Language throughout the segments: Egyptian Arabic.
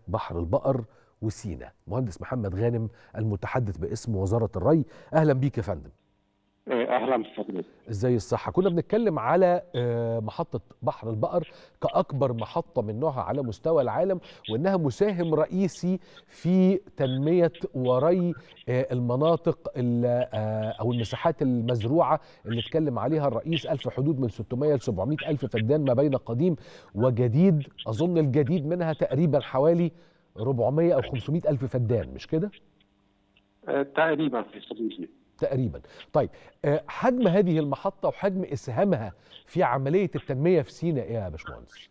بحر البقر وسينا مهندس محمد غانم المتحدث باسم وزارة الري أهلا بيك يا فندم اهلا بحضرتك ازاي الصحة كنا بنتكلم على آه، محطة بحر البقر كأكبر محطة من نوعها على مستوى العالم وإنها مساهم رئيسي في تنمية وري آه، المناطق ال- آه، أو المساحات المزروعة اللي اتكلم عليها الرئيس ألف حدود من 600 ل 700 ألف فدان ما بين قديم وجديد أظن الجديد منها تقريبا حوالي 400 أو 500 ألف فدان مش كده؟ آه، تقريبا في حدود تقريبا طيب آه، حجم هذه المحطة وحجم إسهامها في عملية التنمية في سيناء إيه يا باشمهندس؟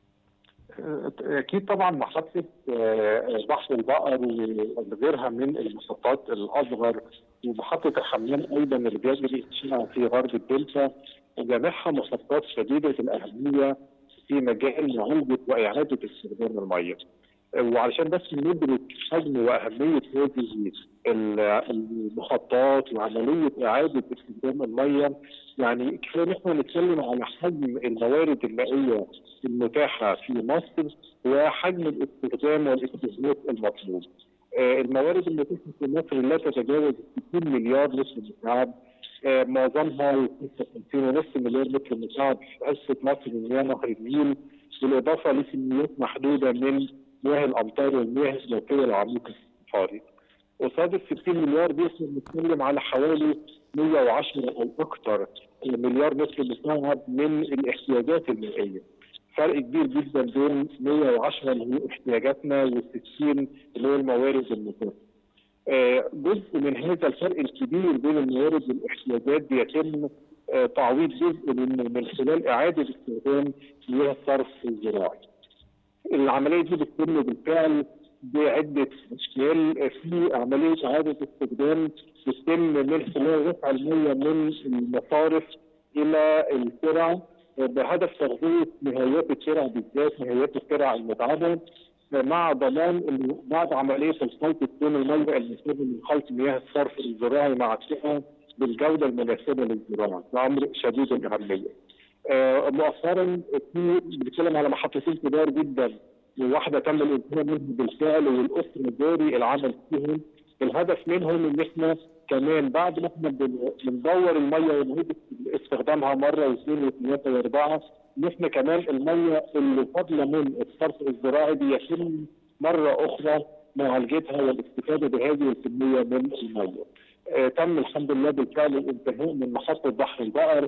آه، اكيد طبعا محطه آه، بحر البقر وغيرها من المحطات الاصغر ومحطه الحمام ايضا اللي بيجري انشائها في غرب الدلتا جميعها محطات شديده الاهميه في مجال معالجه واعاده استخدام الميه. وعلشان بس ندرك حجم واهميه هذه ال- المحطات وعمليه اعاده استخدام الميه يعني كفايه ان احنا نتكلم على حجم الموارد المائيه المتاحه في مصر وحجم الاستخدام والاستهلاك المطلوب. آه، الموارد المتاحه في مصر لا تتجاوز 60 مليار متر مكعب آه، معظمها 56.5 مليار متر مكعب في حصه مصر من مياه نهر النيل بالاضافه لكميات محدوده من مياه الامطار والمياه الجوفيه العميقه في الصحاري. قصاد ال 60 مليار دي احنا بنتكلم على حوالي 110 او اكثر مليار متر مكعب من الاحتياجات المائيه. فرق كبير جدا بين 110 اللي هي احتياجاتنا وال60 اللي هي الموارد المتاحه. آه، جزء من هذا الفرق الكبير بين الموارد والاحتياجات بيتم آه، تعويض جزء منه من خلال اعاده استخدام مياه الصرف الزراعي. العمليه دي بتتم بالفعل بعده اشكال في عمليه اعاده استخدام بتتم من خلال رفع الميه من المصارف الى الترع بهدف تغذيه نهايات الترع بالذات نهايات الترع المتعبه مع ضمان انه بعد عمليه الخلط تكون الميه المستخدم من خلط مياه الصرف الزراعي مع الترع بالجوده المناسبه للزراعه، ده امر شديد الاهميه. آه، مؤخرا في بنتكلم على محطتين كبار جدا وواحده تم الانتهاء منها بالفعل والاسر جاري العمل فيهم الهدف منهم ان احنا كمان بعد ما احنا بن- بندور الميه ونعيد استخدامها مره واثنين وثلاثه واربعه ان احنا كمان الميه اللي فاضله من الصرف الزراعي دي يتم مره اخرى معالجتها والاستفاده بهذه الكميه من الميه. آه تم الحمد لله بالفعل الانتهاء من محطه بحر البقر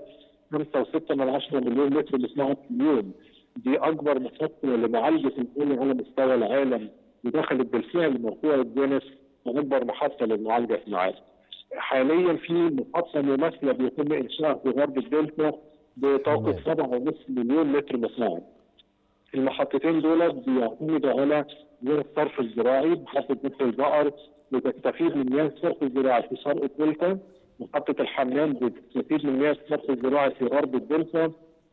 5.6 من 10 مليون متر مكعب في اليوم دي اكبر محطه لمعالجه المياه على مستوى العالم ودخلت بالفعل موضوع الجنس واكبر محطه للمعالجه في العالم. حاليا في محطه مماثله بيتم انشائها في غرب الدلتا بطاقه تمام. 7.5 مليون متر مكعب. المحطتين دول بيعتمدوا على مياه الصرف الزراعي محطه بحر البقر بتستفيد من مياه الصرف الزراعي في شرق الدلتا محطه الحمام بتستفيد من مياه الصرف الزراعي في غرب الدلتا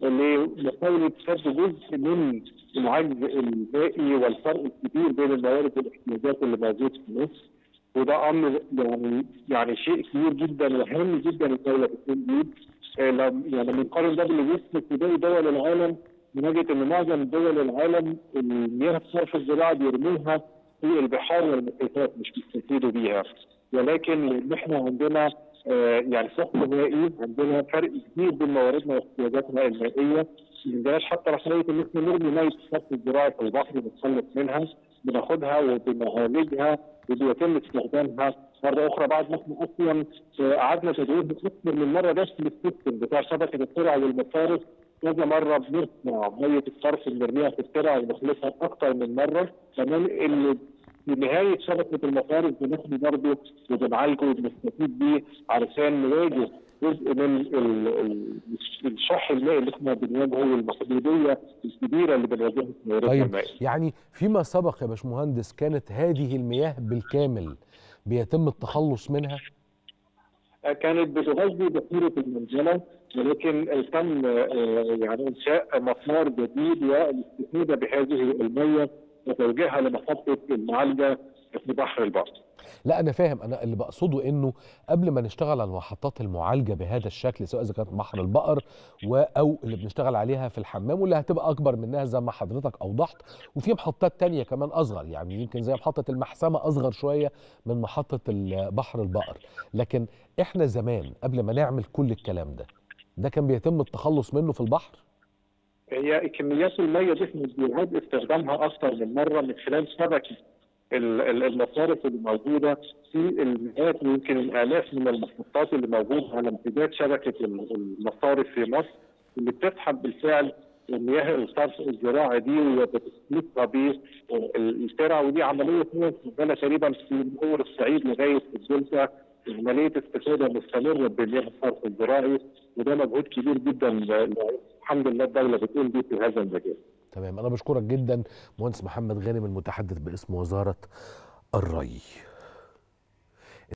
لمحاوله سد جزء من العجز المائي والفرق الكبير بين الموارد والاحتياجات اللي موجود في مصر وده امر يعني يعني شيء كبير جدا وهام جدا الدوله بتقوم بيه آه، لم- يعني بنقارن ده باللي بيحصل في باقي دول العالم بنجد ان معظم دول العالم المياه الصرف الزراعي بيرموها في البحار والمحيطات مش بيستفيدوا بيها ولكن لان احنا عندنا آه، يعني فقر مائي عندنا فرق كبير بين مواردنا واحتياجاتنا المائيه ما عندناش حتى رفاهيه ان احنا نرمي ميه الصرف الزراعي في البحر ونتخلص منها بناخدها وبنعالجها وبيتم استخدامها مره اخرى بعد ما احنا اصلا آه، قعدنا تدوير اكثر من مره بس السيستم بتاع شبكه الترع والمصارف كذا مره بنصنع ميه الصرف بنرميها في الترع ونخلصها اكثر من مره كمان اللي في نهايه شبكه المصارف بناخده برضه وبنعالجه وبنستفيد بيه علشان نواجه جزء من ال- ال- الشح المائي اللي احنا بنواجهه والمحدوديه الكبيره اللي بنواجهها في مواردنا طيب المائيه. يعني فيما سبق يا باشمهندس كانت هذه المياه بالكامل بيتم التخلص منها كانت بتغذي بحيره المنزله ولكن تم آه، يعني انشاء مسار جديد والاستفاده بهذه الميه وتوجيهها لمحطه المعالجه في بحر البحر. لا انا فاهم انا اللي بقصده انه قبل ما نشتغل على محطات المعالجه بهذا الشكل سواء اذا كانت بحر البقر و او اللي بنشتغل عليها في الحمام واللي هتبقى اكبر منها زي ما حضرتك اوضحت وفي محطات تانية كمان اصغر يعني يمكن زي محطه المحسمه اصغر شويه من محطه ال- بحر البقر لكن احنا زمان قبل ما نعمل كل الكلام ده ده كان بيتم التخلص منه في البحر هي كميات الميه دي احنا بيعاد استخدامها اكثر من مره من خلال شبكه ال- ال- المصارف اللي موجوده في المئات ويمكن الالاف من المحطات اللي موجوده على امتداد شبكه ال- المصارف في مصر اللي بتسحب بالفعل مياه الصرف الزراعي دي وبتسلكها بالترع ودي عمليه هي شغاله تقريبا في من اول الصعيد لغايه الدلتا عمليه استفاده مستمره بمياه الصرف الزراعي وده مجهود كبير جدا ل- الحمد لله الدوله بتقوم بيه في هذا المجال. تمام انا بشكرك جدا مهندس محمد غانم المتحدث باسم وزاره الري